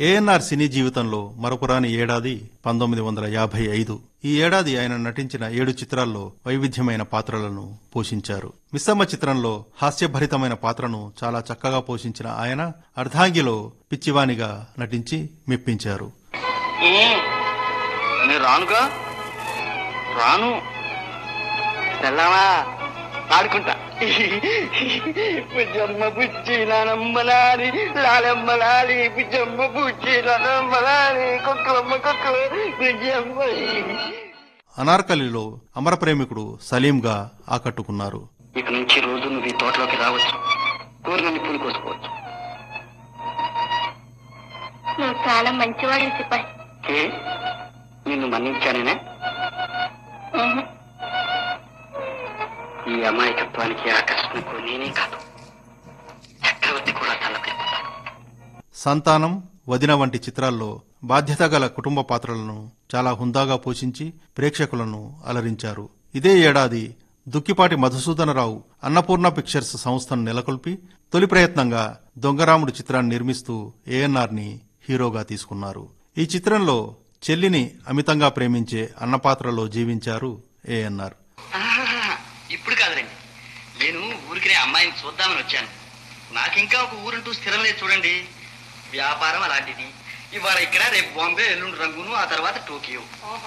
ఏఎన్ఆర్ సినీ జీవితంలో మరపురాని ఏడాది పంతొమ్మిది వందల యాభై ఐదు ఈ ఏడాది ఆయన నటించిన ఏడు చిత్రాల్లో వైవిధ్యమైన పాత్రలను పోషించారు మిస్సమ్మ చిత్రంలో హాస్యభరితమైన పాత్రను చాలా చక్కగా పోషించిన ఆయన అర్ధాంగిలో పిచ్చివానిగా నటించి మెప్పించారు నేను రానుగా రాను తెల్లవా ఆడుకుంటా బుజ్జమ్మ బుజ్జి నానమ్మలాలి లాలమ్మలాలి బుజ్జమ్మ బుజ్జి నానమ్మలాలి కుక్కలమ్మ కుక్కలు బుజ్జమ్మ అనార్కలిలో అమర ప్రేమికుడు సలీంగా ఆకట్టుకున్నారు ఇక నుంచి రోజు నువ్వు ఈ తోటలోకి రావచ్చు కూరగాయలు పూలు కోసుకోవచ్చు నువ్వు చాలా మంచివాడి సిపాయి ఏ నిన్ను మన్నించానేనే ఉహు. ఈ అమాయకత్వానికి ఆకర్షణకు నేనే కాదు చక్రవర్తి కూడా తలపెడతాడు సంతానం వదిన వంటి చిత్రాల్లో బాధ్యత గల కుటుంబ పాత్రలను చాలా హుందాగా పోషించి ప్రేక్షకులను అలరించారు ఇదే ఏడాది దుక్కిపాటి మధుసూదనరావు అన్నపూర్ణ పిక్చర్స్ సంస్థను నెలకొల్పి తొలి ప్రయత్నంగా దొంగరాముడు చిత్రాన్ని నిర్మిస్తూ ఏఎన్ఆర్ ని హీరోగా తీసుకున్నారు ఈ చిత్రంలో చెల్లిని అమితంగా ప్రేమించే అన్న పాత్రలో జీవించారు ఏఎన్ఆర్ ఆహాహా, ఇప్పుడు కాదులేండి నేను ఊరికినే అమ్మాయిని చూద్దామని వచ్చాను నాకింకా ఒక ఊరంటూ స్థిరం లేదు చూడండి వ్యాపారం అలాంటిది ఇవాళ ఇక్కడ రేపు బాంబే ఎల్లుండి రంగును ఆ తర్వాత టోకియో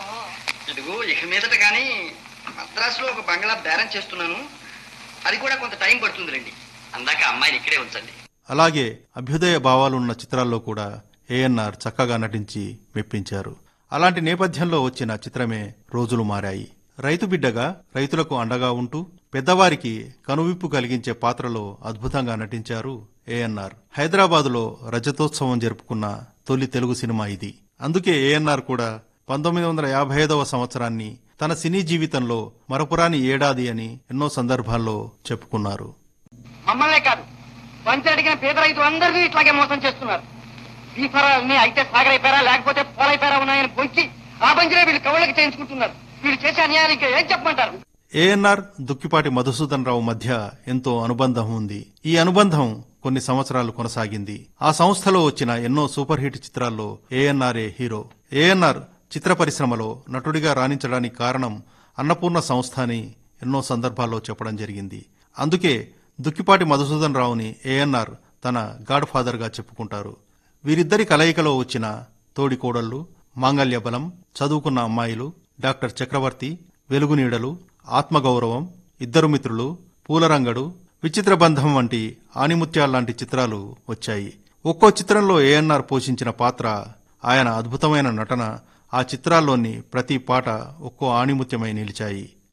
ఇదిగో ఇక మీదట కానీ మద్రాసులో ఒక బంగ్లా బేరం చేస్తున్నాను అది కూడా కొంత టైం పడుతుందిలేండి అందాక అమ్మాయిని ఇక్కడే ఉంచండి అలాగే అభ్యుదయ భావాలున్న చిత్రాల్లో కూడా ఏఎన్ఆర్ చక్కగా నటించి మెప్పించారు అలాంటి నేపథ్యంలో వచ్చిన చిత్రమే రోజులు మారాయి రైతు బిడ్డగా రైతులకు అండగా ఉంటూ పెద్దవారికి కనువిప్పు కలిగించే పాత్రలో అద్భుతంగా నటించారు ఏఎన్ఆర్ హైదరాబాదులో రజతోత్సవం జరుపుకున్న తొలి తెలుగు సినిమా ఇది అందుకే ఏఎన్ఆర్ కూడా పంతొమ్మిది వందల యాభై ఐదవ సంవత్సరాన్ని తన సినీ జీవితంలో మరపురాని ఏడాది అని ఎన్నో సందర్భాల్లో చెప్పుకున్నారు మమ్మల్నే కాదు పంచి అడిగిన పేద రైతులు అందరినీ ఇట్లాగే మోసం చేస్తున్నారు ఈ ఫరాలన్నీ అయితే సాగరైపోయారా లేకపోతే పోలైపోయారా ఉన్నాయని పొంచి ఆ పంచినే వీళ్ళు కవుళ్ళకి చేయించుకుంటున్నారు వీళ్ళు చేసే అన్యాయానికి ఏం చెప్పమంటారు ఏఎన్ఆర్ దుక్కిపాటి మధుసూదన్ రావు మధ్య ఎంతో అనుబంధం ఉంది ఈ అనుబంధం కొన్ని సంవత్సరాలు కొనసాగింది ఆ సంస్థలో వచ్చిన ఎన్నో సూపర్ హిట్ చిత్రాల్లో ఏఎన్ఆర్ఏ హీరో ఏఎన్ఆర్ చిత్ర పరిశ్రమలో నటుడిగా రాణించడానికి కారణం అన్నపూర్ణ సంస్థ అని ఎన్నో సందర్భాల్లో చెప్పడం జరిగింది అందుకే దుక్కిపాటి మధుసూదన్ రావుని ఏఎన్ఆర్ తన గాడ్ ఫాదర్ గా చెప్పుకుంటారు వీరిద్దరి కలయికలో వచ్చిన తోడి కోడళ్ళు మాంగల్య బలం చదువుకున్న అమ్మాయిలు డాక్టర్ చక్రవర్తి వెలుగునీడలు ఆత్మగౌరవం ఇద్దరు మిత్రులు పూలరంగడు విచిత్ర బంధం వంటి ఆణిముత్యాల్లాంటి చిత్రాలు వచ్చాయి ఒక్కో చిత్రంలో ఏఎన్ఆర్ పోషించిన పాత్ర ఆయన అద్భుతమైన నటన ఆ చిత్రాల్లోని ప్రతి పాట ఒక్కో ఆణిముత్యమై నిలిచాయి